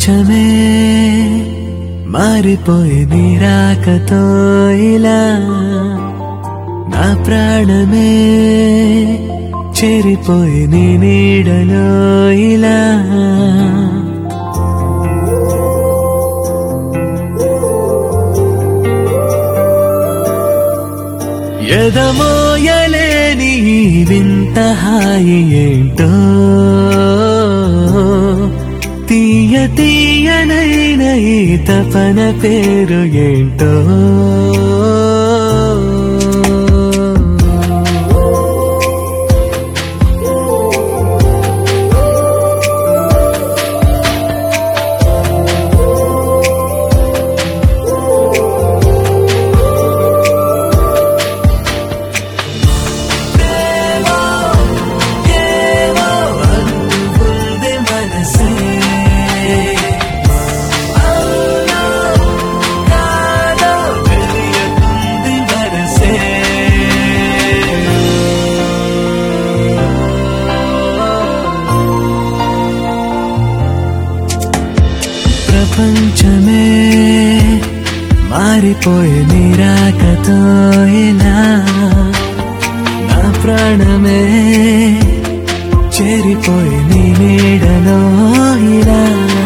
ప్రపంచమే మారిపోయి నిరాకతో ఇలా నా ప్రాణమే చెరిపోయి నీ నీడలో ఇలా ఎదమోయలేని ఈ వింత హాయి ఏంటో తీయ తీయనైన ఈ తపన పేరు ఏంటో ఏవో అనుకుంది మనసే అవునో కాదో తెలియకుంది వరసే ప్రపంచమే మారిపోయే నిరాకతో ఇలా నా ప్రాణమే చేరిపోయి నీ నీడలో ఇలా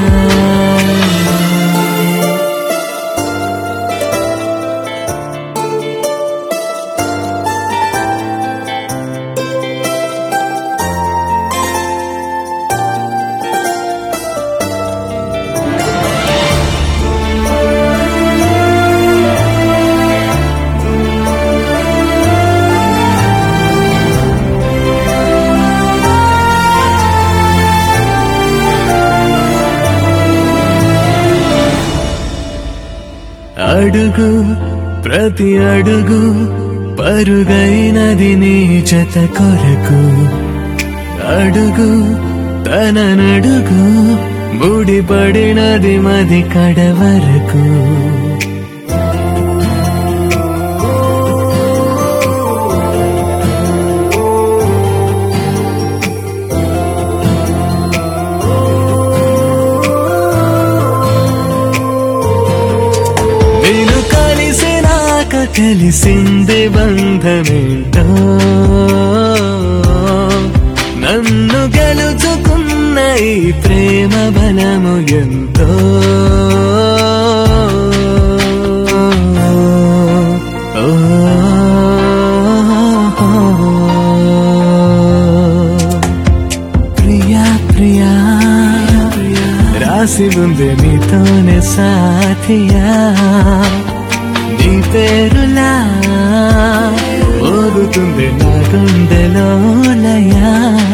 అడుగు ప్రతి అడుగు పరుగైనది నీ జత కొరకు అడుగు తన నడుగు ముడిపడినది మది కడ వరకు నేను కలిసినాక తెలిసింది బంధమేంటో నన్ను గెలుచుకున్న ఈ ప్రేమ బలము ఎంతో ఓ, ప్రియా ప్రియా రాసి ఉంది నీతోనే సాథియా నీ పేరులా మోగుతుంది నా గుండెలో లయా